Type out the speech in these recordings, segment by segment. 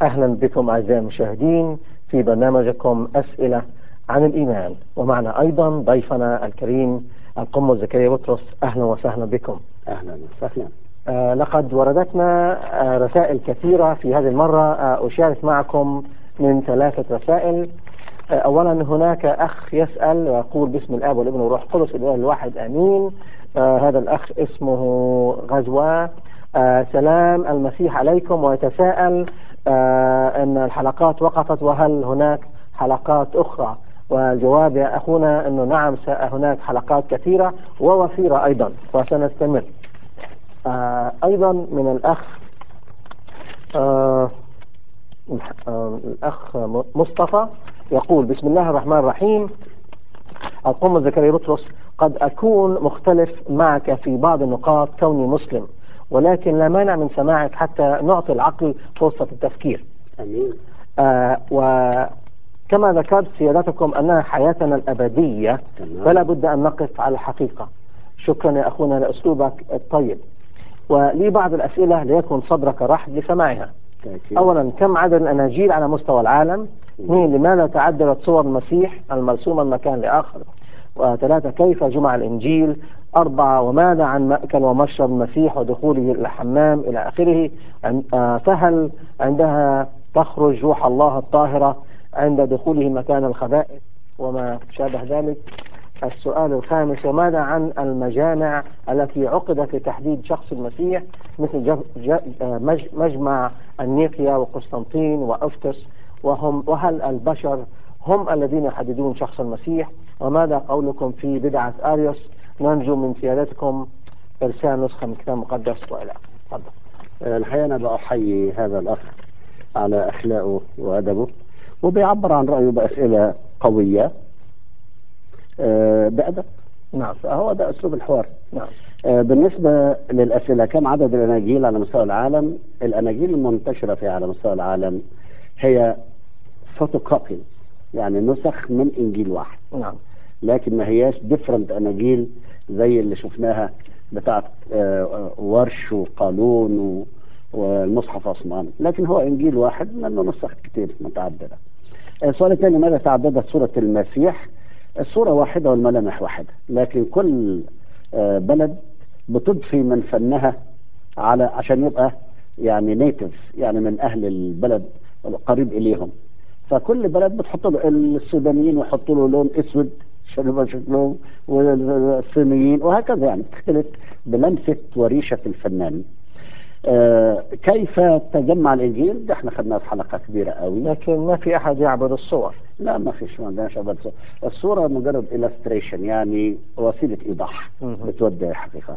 أهلا بكم أعزائي المشاهدين في برنامجكم أسئلة عن الإيمان ومعنا أيضا ضيفنا الكريم القم زكريا بطرس أهلا وسهلا بكم اهلا وسهلا آه لقد وردتنا آه رسائل كثيرة في هذه المرة آه أشارك معكم من ثلاثة رسائل آه أولا هناك أخ يسأل ويقول باسم الآب والابن والروح القدس الإله الواحد آمين آه هذا الأخ اسمه غزوة آه سلام المسيح عليكم ويتساءل آه أن الحلقات وقفت وهل هناك حلقات أخرى والجواب يا أخونا أنه نعم س- هناك حلقات كثيرة ووفيرة أيضا وسنستمر آه أيضا من الأخ آه آه الأخ م- مصطفى يقول بسم الله الرحمن الرحيم القم زكريا بطرس قد أكون مختلف معك في بعض النقاط كوني مسلم ولكن لا مانع من سماعك حتى نعطي العقل فرصة التفكير امين آه وكما ذكرت سيادتكم أنها حياتنا الأبدية تمام. فلا بد أن نقف على الحقيقة شكرا يا أخونا لأسلوبك الطيب ولي بعض الأسئلة ليكن صدرك رحب لسماعها تأكيد. أولا كم عدد الأناجيل على مستوى العالم اثنين لماذا تعددت صور المسيح المرسومة من مكان لآخر وثلاثة كيف جمع الإنجيل أربعة وماذا عن مأكل ومشرب المسيح ودخوله إلى الحمام إلى آخره عن- آه، فهل عندها تخرج روح الله الطاهرة عند دخوله مكان الخبائث وما شابه ذلك السؤال الخامس وماذا عن المجامع التي عقدت لتحديد شخص المسيح مثل جف- ج- آه، مج- مجمع النيقيا وقسطنطين وأفتس وهم وهل البشر هم الذين يحددون شخص المسيح وماذا قولكم في بدعة أريوس نرجو من سيادتكم إرسال نسخة من الكتاب المقدس وإلى آخره تفضل آه، الحقيقه انا بأحيي هذا الاخ على اخلاقه وادبه وبيعبر عن رايه باسئله قويه آه، بادب نعم فهو ده اسلوب الحوار نعم آه، بالنسبه للاسئله كم عدد الاناجيل على مستوى العالم الاناجيل المنتشره في على مستوى العالم هي فوتوكوبي يعني نسخ من انجيل واحد نعم لكن ما هياش ديفرنت اناجيل زي اللي شفناها بتاعت آه، ورش وقانون و- والمصحف عثمان لكن هو انجيل واحد منه نسخ كتير متعدده السؤال الثاني ماذا تعددت سوره المسيح الصوره واحده والملامح واحده لكن كل آه، بلد بتضفي من فنها على عشان يبقى يعني نيتف يعني من اهل البلد قريب اليهم فكل بلد بتحط له السودانيين يحطوا له لون اسود عشان يبقى شكلهم والصينيين وهكذا يعني تختلف بلمسه وريشه الفنان. آه كيف تجمع الانجيل؟ ده احنا خدناه في حلقه كبيره قوي لكن ما في أحد يعبد الصور لا ما فيش ما عندناش أبدا صورة. الصوره مجرد illustration يعني وسيله ايضاح مهم. بتودي الحقيقه.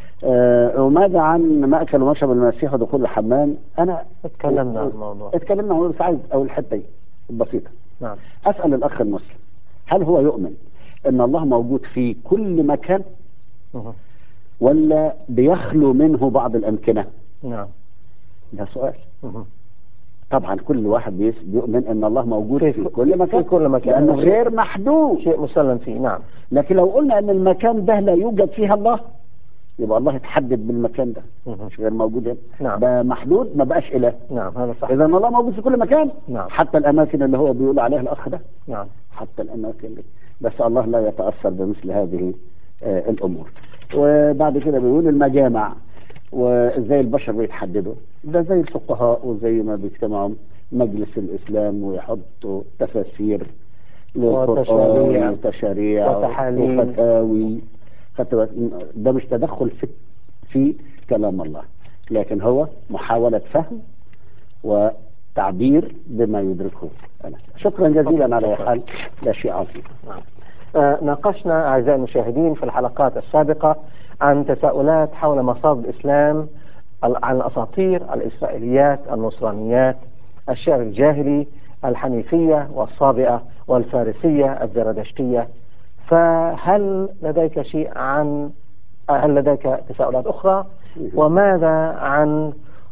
آه وماذا عن مأكل ومشرب المسيح ودخول الحمام؟ انا تكلمنا عن الموضوع اتكلمنا عن بس عايز اول حته بسيطه نعم اسال الاخ المسلم هل هو يؤمن ان الله موجود في كل مكان مهم. ولا بيخلو منه بعض الامكنه؟ نعم ده سؤال مهم. طبعا كل واحد بيس- بيؤمن ان الله موجود في في, كل- كل مكان في كل مكان. لانه غير محدود شيء مسلم فيه نعم لكن لو قلنا ان المكان ده لا يوجد فيها الله يبقى الله يتحدد بالمكان ده مهم. مش غير موجود هنا نعم. ده محدود ما بقاش اله نعم هذا صح اذا الله موجود في كل مكان نعم. حتى الاماكن اللي هو بيقول عليها الاخ ده نعم حتى الأماكن دي بس الله لا يتأثر بمثل هذه آه الأمور وبعد كده بيقول المجامع وازاي البشر بيتحددوا ده زي الفقهاء وزي ما بيجتمعوا مجلس الإسلام ويحطوا تفاسير للقرآن وتشاريع. وتشاريع وتحاليل. وفتاوي خدت بالك؟ ده مش تدخل في في كلام الله لكن هو محاولة فهم وتعبير بما يدركه أنا شكرا جزيلا على أي حال ده شيء عظيم نعم. آه، ناقشنا أعزائي المشاهدين في الحلقات السابقة عن تساؤلات حول مصادر الإسلام ال- عن الأساطير الإسرائيليات النصرانيات الشعر الجاهلي الحنيفية والصابئة والفارسية الزردشتية فهل لديك شيء عن هل لديك تساؤلات أخرى وماذا عن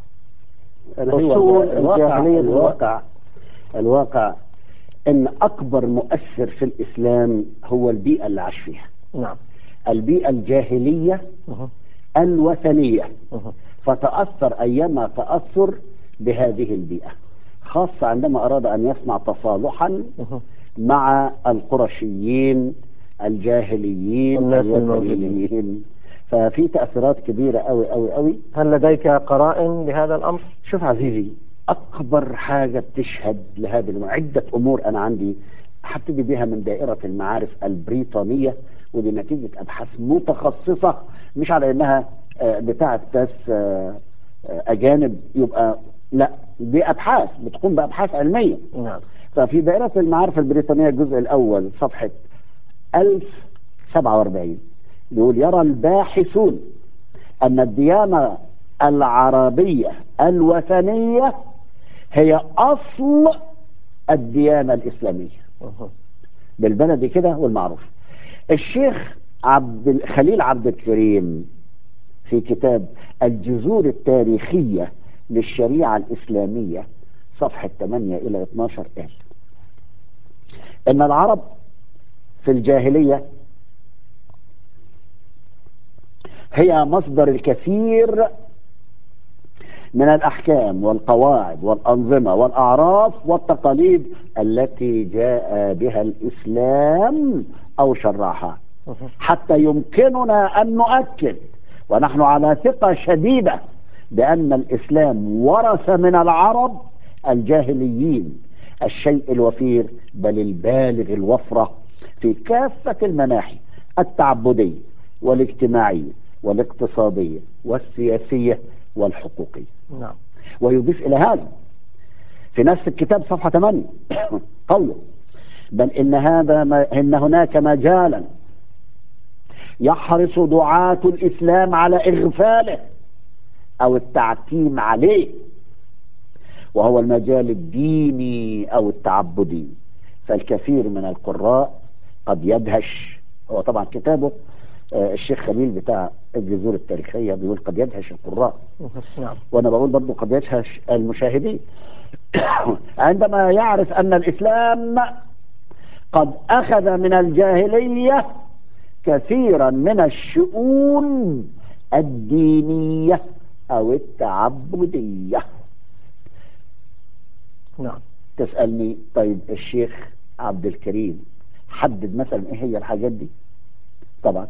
هو أصول الواقع الجاهلية الواقع الواقع ان اكبر مؤثر في الاسلام هو البيئه اللي عاش فيها نعم البيئه الجاهليه مه. الوثنيه مه. فتاثر ايما تاثر بهذه البيئه خاصة عندما أراد أن يصنع تصالحا مه. مع القرشيين الجاهليين الناس الموجودين. الوثنيين ففي تأثيرات كبيرة أوي أوي أوي هل لديك قرائن لهذا الأمر؟ شوف عزيزي أكبر حاجة تشهد لهذه الم- عدة أمور أنا عندي هبتدي بها من دائرة المعارف البريطانية ودي نتيجة أبحاث متخصصة مش على إنها آه، بتاعة ناس آه، آه، أجانب يبقى لا دي أبحاث بتقوم بأبحاث علمية نعم ففي دائرة المعارف البريطانية الجزء الأول صفحة 1047 يقول يرى الباحثون أن الديانة العربية الوثنية هي أصل الديانة الإسلامية مه. بالبلدي كده والمعروف الشيخ عبد ال- خليل عبد الكريم في كتاب الجذور التاريخية للشريعة الإسلامية صفحة 8 إلى 12 قال إن العرب في الجاهلية هي مصدر الكثير من الأحكام والقواعد والأنظمة والأعراف والتقاليد التي جاء بها الإسلام أو شرعها مه. حتى يمكننا أن نؤكد ونحن على ثقة شديدة بأن الإسلام ورث من العرب الجاهليين الشيء الوفير بل البالغ الوفرة في كافة المناحي التعبدية والاجتماعية والاقتصادية والسياسية والحقوقية نعم ويضيف إلى هذا في نفس الكتاب صفحة 8 قوله بل إن هذا ما إن هناك مجالا يحرص دعاة الإسلام على إغفاله أو التعتيم عليه وهو المجال الديني أو التعبدي فالكثير من القراء قد يدهش هو طبعا كتابه آه، الشيخ خليل بتاع الجذور التاريخية بيقول قد يدهش القراء مه. نعم وانا بقول برضو قد يدهش المشاهدين عندما يعرف ان الاسلام قد اخذ من الجاهليه كثيرا من الشؤون الدينيه او التعبديه نعم تسالني طيب الشيخ عبد الكريم حدد مثلا ايه هي الحاجات دي طبعا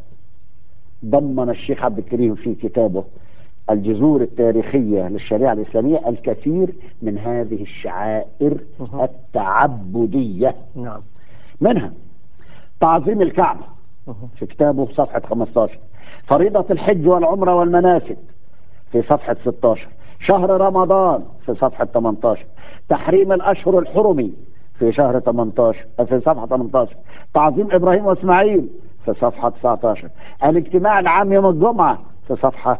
ضمن الشيخ عبد الكريم في كتابه الجذور التاريخية للشريعة الإسلامية الكثير من هذه الشعائر مه. التعبدية نعم منها تعظيم الكعبة مه. في كتابه في صفحة 15 فريضة الحج والعمرة والمناسك في صفحة 16 شهر رمضان في صفحة 18 تحريم الأشهر الحرمي في شهر 18 في صفحة 18 تعظيم إبراهيم وإسماعيل في صفحة 19 الاجتماع العام يوم الجمعة في صفحة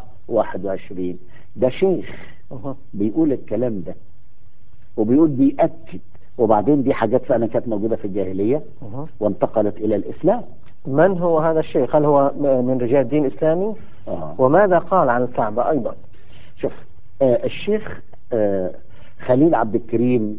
21 ده شيخ مه. بيقول الكلام ده وبيقول بيأكد وبعدين دي حاجات فعلا كانت موجودة في الجاهلية مه. وانتقلت إلى الإسلام من هو هذا الشيخ؟ هل هو من رجال الدين الإسلامي؟ آه. وماذا قال عن الكعبة أيضا؟ شوف آه الشيخ آه خليل عبد الكريم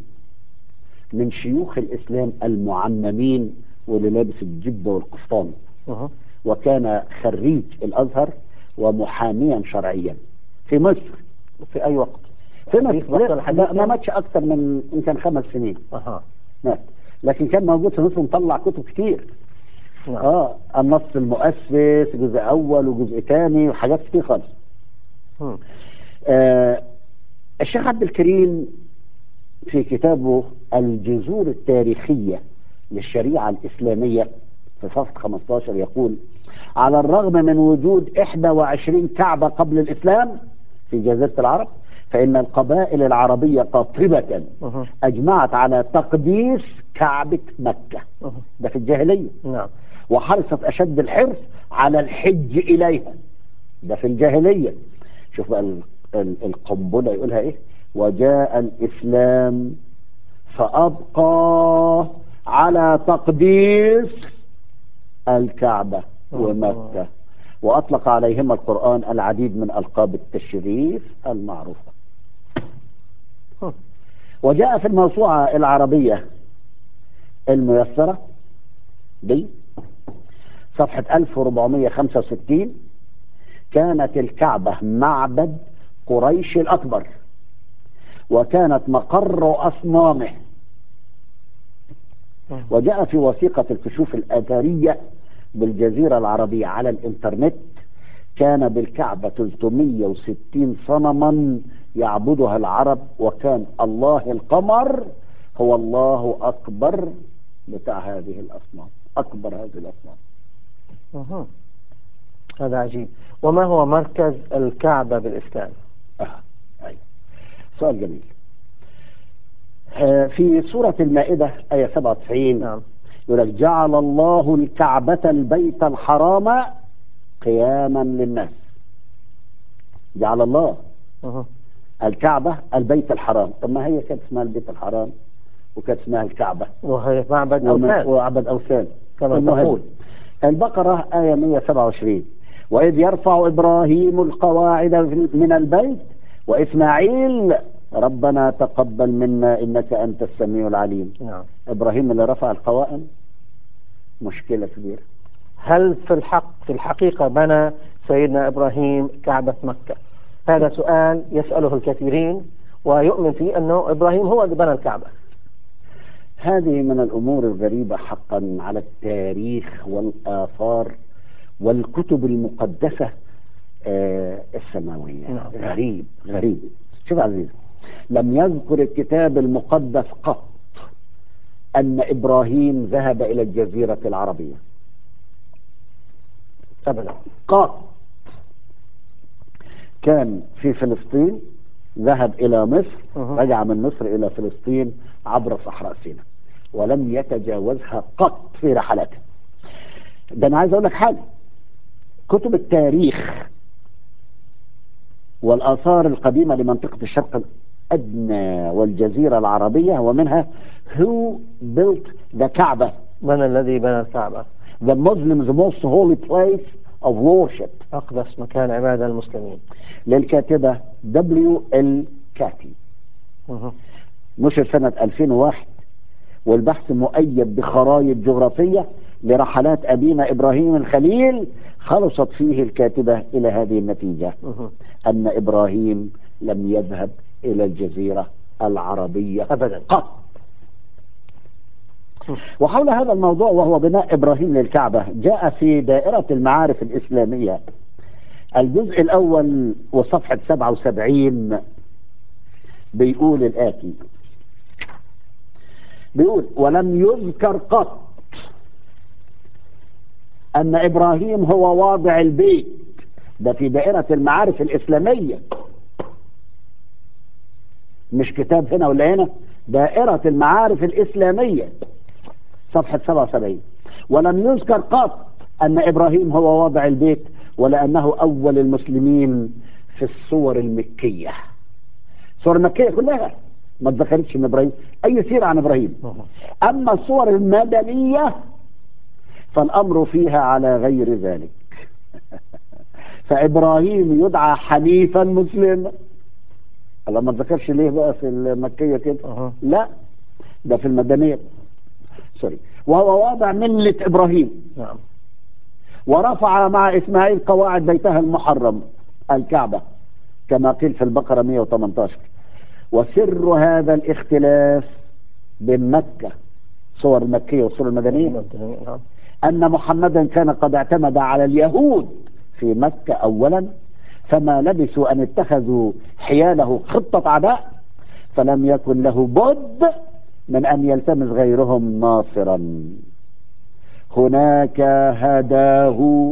من شيوخ الإسلام المعممين واللي لابس الجبة والقفطان مه. وكان خريج الأزهر ومحاميا شرعيا في مصر في أي وقت؟ في حديث مصر وقت لا، الحديث ما- ما يعني؟ ماتش أكثر من يمكن خمس سنين أها مات لكن كان موجود في مصر مطلع كتب كتير نعم اه النص المؤسس جزء أول وجزء ثاني وحاجات كتير خالص مم. آه الشيخ عبد الكريم في كتابه الجذور التاريخية للشريعة الإسلامية في صفحة 15 يقول على الرغم من وجود 21 كعبة قبل الإسلام في جزيرة العرب فإن القبائل العربية قاطبة مه. أجمعت على تقديس كعبة مكة مه. ده في الجاهلية نعم وحرصت أشد الحرص على الحج إليها ده في الجاهلية شوف بقى ال- ال- القنبلة يقولها إيه وجاء الإسلام فأبقى على تقديس الكعبة ومكة وأطلق عليهما القرآن العديد من ألقاب التشريف المعروفة مم. وجاء في الموسوعة العربية الميسرة دي صفحة 1465 كانت الكعبة معبد قريش الأكبر وكانت مقر أصنامه وجاء في وثيقة الكشوف الأثرية بالجزيرة العربية على الإنترنت كان بالكعبة 360 صنما يعبدها العرب وكان الله القمر هو الله أكبر بتاع هذه الأصنام أكبر هذه الأصنام مهم. هذا عجيب وما هو مركز الكعبة بالإسلام آه. أيوة. سؤال جميل آه، في سورة المائدة آية 97 نعم يقول لك جعل الله الكعبة البيت الحرام قياما للناس جعل الله مهم. الكعبة البيت الحرام طب ما هي كانت اسمها البيت الحرام وكانت اسمها الكعبة وهي معبد وما- أوثان وعبد أوثان كما المهم. تقول البقرة آية 127 وإذ يرفع إبراهيم القواعد من البيت وإسماعيل ربنا تقبل منا إنك أنت السميع العليم نعم إبراهيم اللي رفع القوائم مشكلة كبيرة هل في الحق في الحقيقة بنى سيدنا إبراهيم كعبة مكة هذا سؤال يسأله الكثيرين ويؤمن فيه أنه إبراهيم هو اللي بنى الكعبة هذه من الأمور الغريبة حقا على التاريخ والآثار والكتب المقدسة آه، السماوية نعم. غريب غريب شوف عزيز لم يذكر الكتاب المقدس قط أن إبراهيم ذهب إلى الجزيرة العربية أبدا قط كان في فلسطين ذهب إلى مصر مه. رجع من مصر إلى فلسطين عبر صحراء سيناء ولم يتجاوزها قط في رحلاته ده أنا عايز أقول لك حاجة كتب التاريخ والآثار القديمة لمنطقة الشرق الأدنى والجزيرة العربية ومنها Who built the كعبة من الذي بنى الكعبة the Muslims most holy place of worship أقدس مكان عبادة المسلمين للكاتبة دبليو ال كاتي مه. نشر سنة 2001 والبحث مؤيد بخرائط جغرافية لرحلات أبينا إبراهيم الخليل خلصت فيه الكاتبة إلى هذه النتيجة مه. أن إبراهيم لم يذهب إلى الجزيرة العربية أبدا قط وحول هذا الموضوع وهو بناء إبراهيم للكعبة جاء في دائرة المعارف الإسلامية الجزء الأول وصفحة 77 بيقول الآتي بيقول ولم يذكر قط أن إبراهيم هو واضع البيت ده في دائرة المعارف الإسلامية مش كتاب هنا ولا هنا دائرة المعارف الإسلامية صفحة 77 ولم يذكر قط أن إبراهيم هو واضع البيت ولا أنه أول المسلمين في الصور المكية الصور المكية كلها ما اتذكرتش من إبراهيم أي سيرة عن إبراهيم مه. أما الصور المدنية فالأمر فيها على غير ذلك فإبراهيم يدعى حنيفا مسلما الله ما ذكرش ليه بقى في المكية كده مه. لا ده في المدنية سوري وهو واضع ملة إبراهيم نعم ورفع مع إسماعيل قواعد بيتها المحرم الكعبة كما قيل في البقرة 118 وسر هذا الاختلاف بين مكة صور المكية والصور المدنية نعم أن محمدا كان قد اعتمد على اليهود في مكة أولا فما لبثوا أن اتخذوا حياله خطة عداء فلم يكن له بد من أن يلتمس غيرهم ناصرا هناك هداه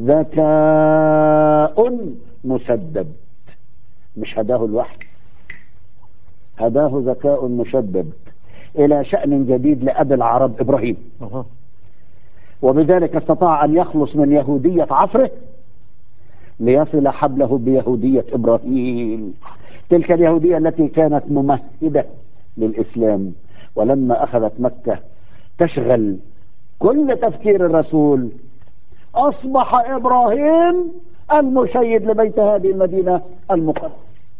ذكاء مسدد مش هداه الوحي هداه ذكاء مشدد إلى شأن جديد لأبي العرب إبراهيم مه. وبذلك استطاع أن يخلص من يهودية عصره ليصل حبله بيهودية إبراهيم تلك اليهودية التي كانت ممهدة للإسلام ولما أخذت مكة تشغل كل تفكير الرسول أصبح إبراهيم المشيد لبيت هذه المدينة المقدسة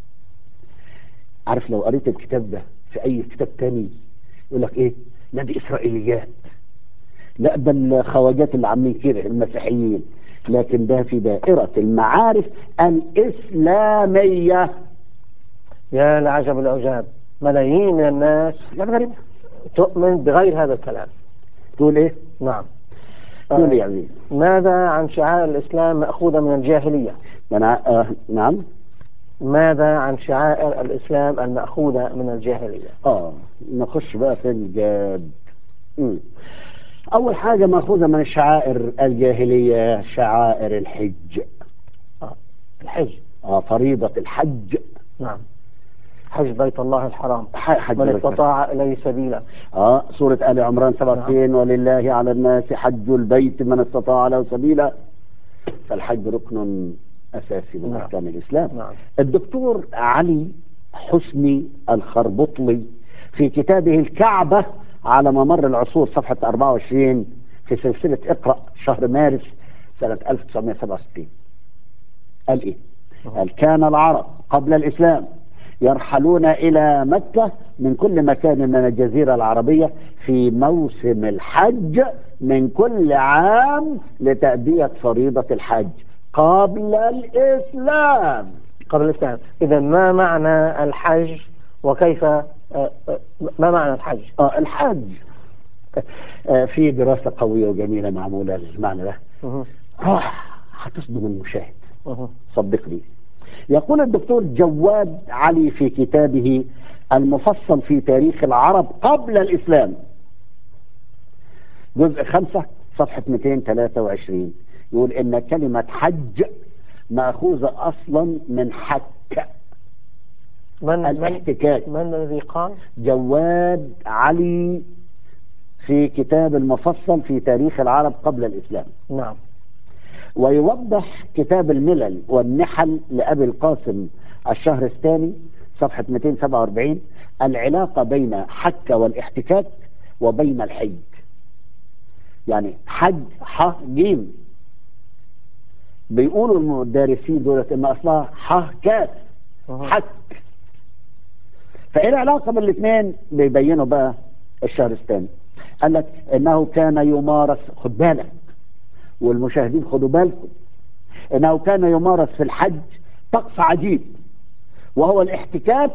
عارف لو قريت الكتاب ده في أي كتاب تاني يقول لك إيه لا دي إسرائيليات لا ده الخواجات اللي عاملين كده المسيحيين لكن ده في دائرة المعارف الإسلامية يا لعجب العجاب ملايين من الناس حاجات غريبة تؤمن بغير هذا الكلام تقول ايه؟ نعم تقول ايه يعني؟ ماذا عن شعائر الإسلام مأخوذة من الجاهلية أنا آه نعم ماذا عن شعائر الإسلام المأخوذة من الجاهلية اه نخش بقى في الجاد مم. أول حاجة مأخوذة من الشعائر الجاهلية شعائر الحج الحج آه فريضة الحج نعم حج بيت الله الحرام ح- حج من بيت استطاع إليه سبيلا اه سورة آل عمران 67 ولله على الناس حج البيت من استطاع له سبيلا فالحج ركن أساسي من نعم. أركان الإسلام نعم الدكتور علي حسني الخربطلي في كتابه الكعبة على ممر العصور صفحة 24 في سلسلة اقرأ شهر مارس سنة 1967 قال إيه؟ قال كان العرب قبل الإسلام يرحلون إلى مكة من كل مكان من الجزيرة العربية في موسم الحج من كل عام لتأدية فريضة الحج قبل الإسلام قبل الإسلام إذا ما معنى الحج وكيف آه، آه، ما معنى الحج آه الحج آه في دراسة قوية وجميلة معمولة للمعنى ده مه. آه هتصدم المشاهد مه. صدقني يقول الدكتور جواد علي في كتابه المفصل في تاريخ العرب قبل الإسلام جزء خمسة صفحة 223 يقول إن كلمة حج مأخوذة أصلا من حك من من الاحتكاك من الذي قال جواد علي في كتاب المفصل في تاريخ العرب قبل الإسلام نعم ويوضح كتاب الملل والنحل لأبي القاسم الشهرستاني صفحة 247 العلاقة بين حك والاحتكاك وبين الحج يعني حج ح جيم بيقولوا المدرسين دول ان اصلها ح كاف مه. حك فايه العلاقه بين الاثنين بيبينوا بقى الشهرستاني قال لك انه كان يمارس خد بالك والمشاهدين خدوا بالكم انه كان يمارس في الحج طقس عجيب وهو الاحتكاك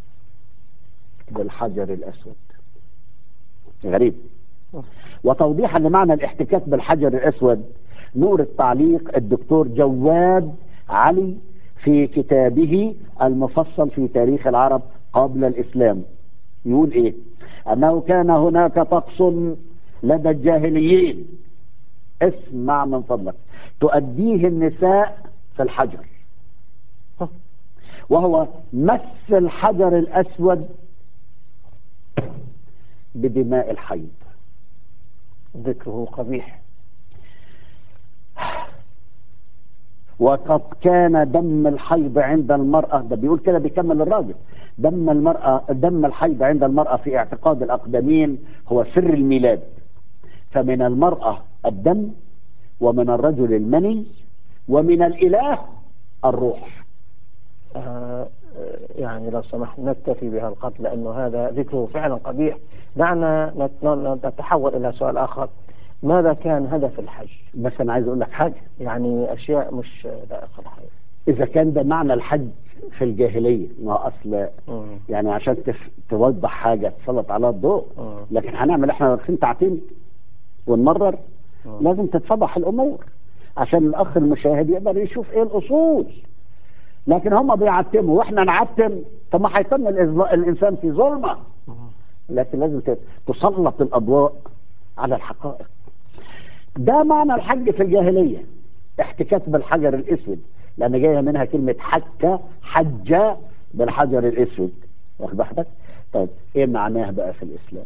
بالحجر الاسود غريب وتوضيحا لمعنى الاحتكاك بالحجر الاسود نور التعليق الدكتور جواد علي في كتابه المفصل في تاريخ العرب قبل الاسلام يقول ايه انه كان هناك طقس لدى الجاهليين اسمع من فضلك تؤديه النساء في الحجر وهو مس الحجر الاسود بدماء الحيض ذكره قبيح وقد كان دم الحيض عند المرأة ده بيقول كده بيكمل الراجل دم المرأة دم الحيض عند المرأة في اعتقاد الأقدمين هو سر الميلاد فمن المرأة الدم ومن الرجل المني ومن الإله الروح آه، آه، يعني لو سمحت نكتفي بهذا القتل لأنه هذا ذكره فعلا قبيح دعنا نت- نتحول إلى سؤال آخر ماذا كان هدف الحج بس أنا عايز أقول لك حاجة يعني أشياء مش لائقة الحقيقة إذا كان ده معنى الحج في الجاهلية ما أصل مم. يعني عشان تف... توضح حاجة تسلط عليها الضوء مم. لكن هنعمل احنا واقفين تعتيم ونمرر مم. لازم تتفضح الامور عشان الاخ المشاهد يقدر يشوف ايه الاصول لكن هم بيعتموا واحنا نعتم طب ما هيتم الإظل- الانسان في ظلمه مم. لكن لازم ت- تسلط الاضواء على الحقائق ده معنى الحج في الجاهليه احتكاك بالحجر الاسود لان جايه منها كلمه حكه حج بالحجر الاسود واخد بالك طيب ايه معناها بقى في الاسلام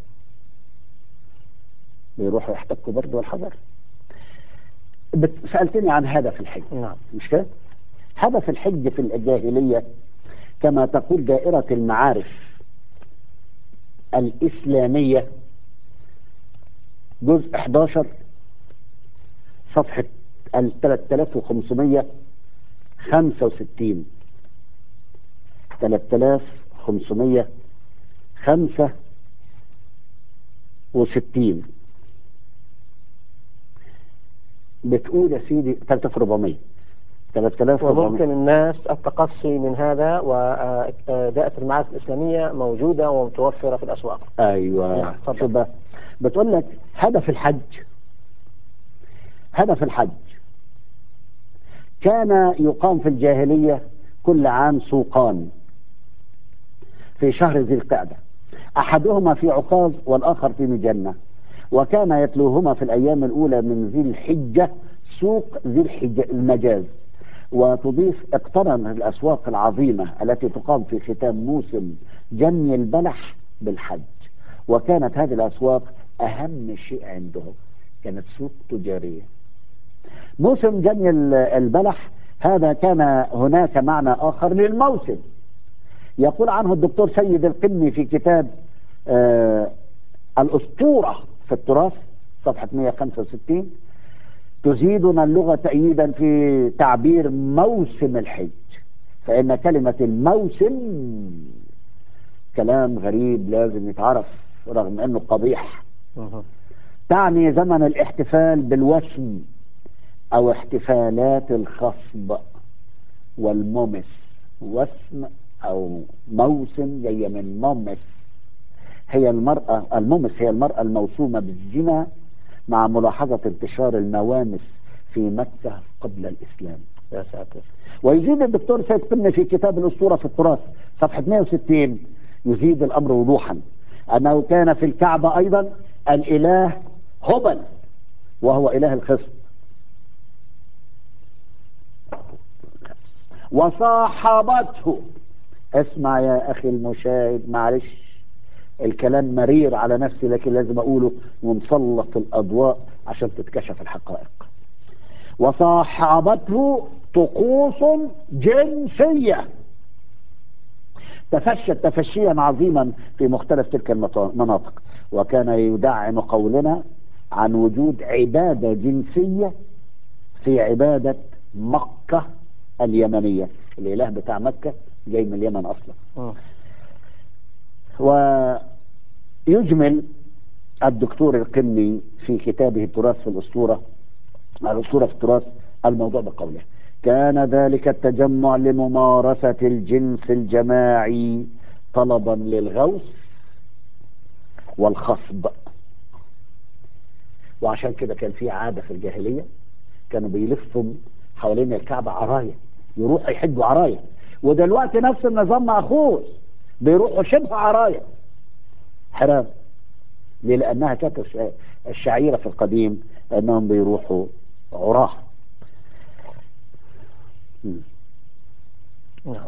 بيروحوا يحتكوا برضه بالحجر بت- سالتني عن هدف الحج نعم مش كده هدف الحج في الجاهليه كما تقول دائره المعارف الاسلاميه جزء 11 صفحه ال 3565 3565 بتقول يا سيدي 3400 3000 وممكن الناس التقصي من هذا ودائرة المعارف الإسلامية موجودة ومتوفرة في الأسواق ايوه نعم، اتفضل. شوف بقى بتقول لك هدف الحج هدف الحج كان يقام في الجاهلية كل عام سوقان في شهر ذي القعدة أحدهما في عكاظ والآخر في مجنة وكان يتلوهما في الأيام الأولى من ذي الحجة سوق ذي الحجة المجاز وتضيف اقترن الأسواق العظيمة التي تقام في ختام موسم جني البلح بالحج وكانت هذه الأسواق أهم شيء عندهم كانت سوق تجارية موسم جني ال- البلح هذا كان هناك معنى آخر للموسم يقول عنه الدكتور سيد القني في كتاب آه الأسطورة في التراث صفحة 165 تزيدنا اللغة تأييدا في تعبير موسم الحج فإن كلمة الموسم كلام غريب لازم يتعرف رغم أنه قبيح مهم. تعني زمن الاحتفال بالوسم أو احتفالات الخصب والممس وسم أو موسم جاية من ممس هي المرأة الممس هي المرأة الموسومة بالزنا مع ملاحظة انتشار الموامس في مكة قبل الإسلام يا ساتر ويزيد الدكتور سيد قمني في كتاب الأسطورة في التراث صفحة 160 يزيد الأمر وضوحا أنه كان في الكعبة أيضا الإله هبل وهو إله الخصب وصاحبته اسمع يا أخي المشاهد معلش الكلام مرير على نفسي لكن لازم أقوله ونسلط الأضواء عشان تتكشف الحقائق وصاحبته طقوس جنسية تفشت تفشيا عظيما في مختلف تلك المناطق وكان يدعم قولنا عن وجود عبادة جنسية في عبادة مكة اليمنية الإله بتاع مكة جاي من اليمن أصلا مم. ويجمل الدكتور القمي في كتابه التراث في الأسطورة الأسطورة في التراث الموضوع بقوله كان ذلك التجمع لممارسة الجنس الجماعي طلبا للغوث والخصب وعشان كده كان في عادة في الجاهلية كانوا بيلفوا حوالين الكعبة عراية يروحوا يحجوا عراية ودلوقتي نفس النظام مأخوذ بيروحوا شبه عراية حرام ليه؟ لأنها كانت الش- الشعيرة في القديم أنهم بيروحوا عراه مم. نعم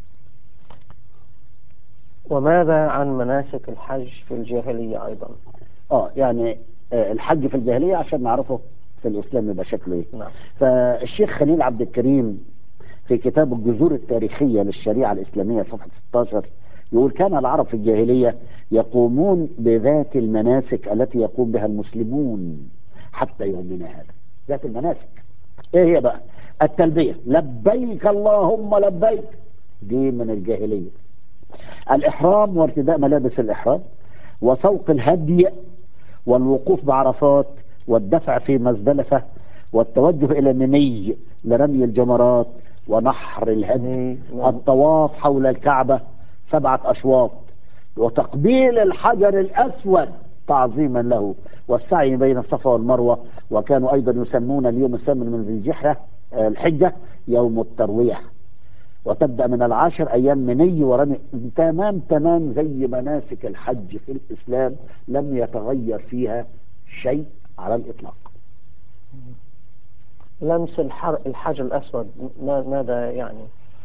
وماذا عن مناسك الحج في الجاهلية أيضا اه يعني آه، الحج في الجاهلية عشان نعرفه في الإسلام يبقى شكله إيه نعم فالشيخ خليل عبد الكريم في كتاب الجذور التاريخية للشريعة الإسلامية صفحة 16 يقول كان العرب في الجاهلية يقومون بذات المناسك التي يقوم بها المسلمون حتى يومنا هذا ذات المناسك ايه هي بقى التلبية لبيك اللهم لبيك دي من الجاهلية الإحرام وارتداء ملابس الإحرام وسوق الهدي والوقوف بعرفات والدفع في مزدلفة والتوجه إلى مني لرمي الجمرات ونحر الهدي نعم. الطواف حول الكعبة سبعة أشواط وتقبيل الحجر الأسود تعظيما له والسعي بين الصفا والمروة وكانوا أيضا يسمون اليوم الثامن من ذي الجحرة آه، الحجة يوم الترويح وتبدأ من العاشر أيام مني ورمي تمام تمام زي مناسك الحج في الإسلام لم يتغير فيها شيء على الإطلاق لمس الحر الحجر الأسود ما- ماذا يعني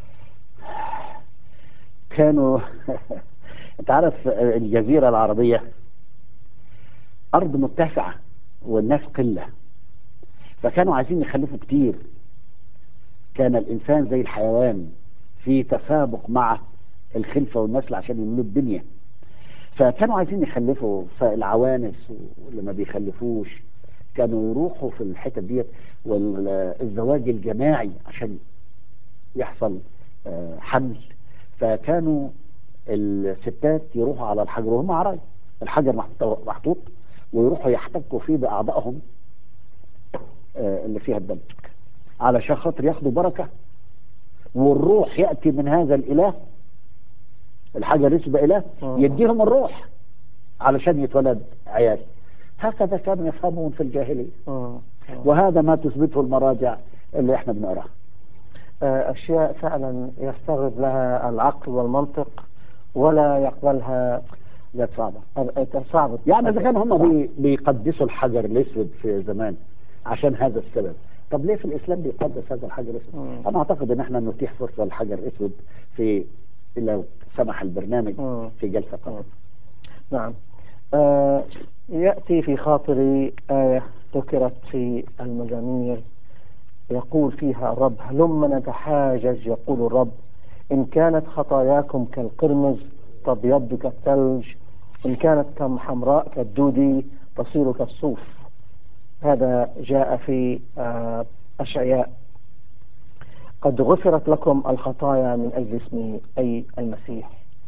كانوا انت عارف الجزيرة العربية أرض متسعة والناس قلة فكانوا عايزين يخلفوا كتير كان الإنسان زي الحيوان في تسابق مع الخلفة والنسل عشان يملوا الدنيا فكانوا عايزين يخلفوا فالعوانس واللي ما بيخلفوش كانوا يروحوا في الحتت ديت والزواج الجماعي عشان يحصل آه، حمل فكانوا الستات يروحوا على الحجر وهم عرايا الحجر محطو- محطوط ويروحوا يحتكوا فيه بأعضائهم آه، اللي فيها الدم علشان خاطر ياخدوا بركة والروح يأتي من هذا الإله الحجر يسبق إله مم. يديهم الروح علشان يتولد عيال هكذا كانوا يفهمون في الجاهلية مم. وهذا ما تثبته المراجع اللي احنا بنقراها آه، أشياء فعلا يستغرب لها العقل والمنطق ولا يقبلها ذات صعبة صعبة يعني اذا كانوا هم بي بيقدسوا الحجر الاسود في زمان عشان هذا السبب طب ليه في الاسلام بيقدس هذا الحجر الاسود؟ مم. انا اعتقد ان احنا نتيح فرصه للحجر الاسود في لو سمح البرنامج مم. في جلسه قادمه. نعم آه، يأتي في خاطري آية ذكرت في المزامير يقول فيها الرب هلم نتحاجج يقول الرب إن كانت خطاياكم كالقرمز تبيض كالثلج إن كانت كم حمراء كالدودي تصير كالصوف هذا جاء في آه، أشعياء قد غفرت لكم الخطايا من أجل اسمه أي المسيح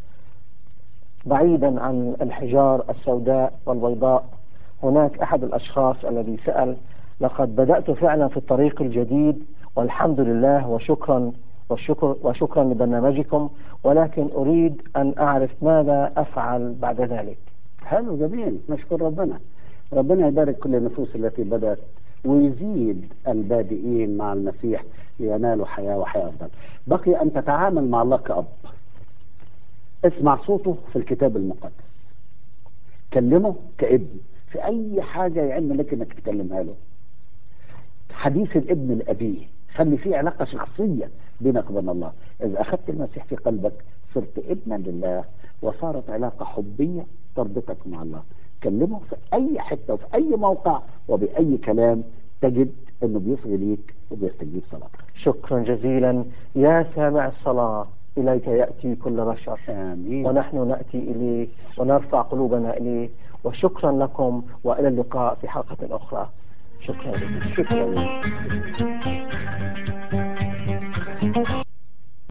بعيدا عن الحجار السوداء والبيضاء هناك أحد الأشخاص الذي سأل لقد بدأت فعلا في الطريق الجديد والحمد لله وشكرا والشكر وشكرا لبرنامجكم ولكن أريد أن أعرف ماذا أفعل بعد ذلك حلو جميل نشكر ربنا. ربنا يبارك كل النفوس التي بدات ويزيد البادئين مع المسيح لينالوا حياه وحياه افضل. بقي ان تتعامل مع الله كاب. اسمع صوته في الكتاب المقدس. كلمه كابن في اي حاجه يعلم لك انك تكلمها له. حديث الابن لابيه خلي فيه علاقه شخصيه بينك وبين الله اذا اخذت المسيح في قلبك صرت ابنا لله وصارت علاقه حبيه تربطك مع الله كلمه في اي حته وفي اي موقع وباي كلام تجد انه بيصغي ليك وبيستجيب صلاتك شكرا جزيلا يا سامع الصلاة إليك يأتي كل بشر امين ونحن نأتي إليك ونرفع قلوبنا إليك وشكرا لكم وإلى اللقاء في حلقة أخرى شكرا لكم شكرا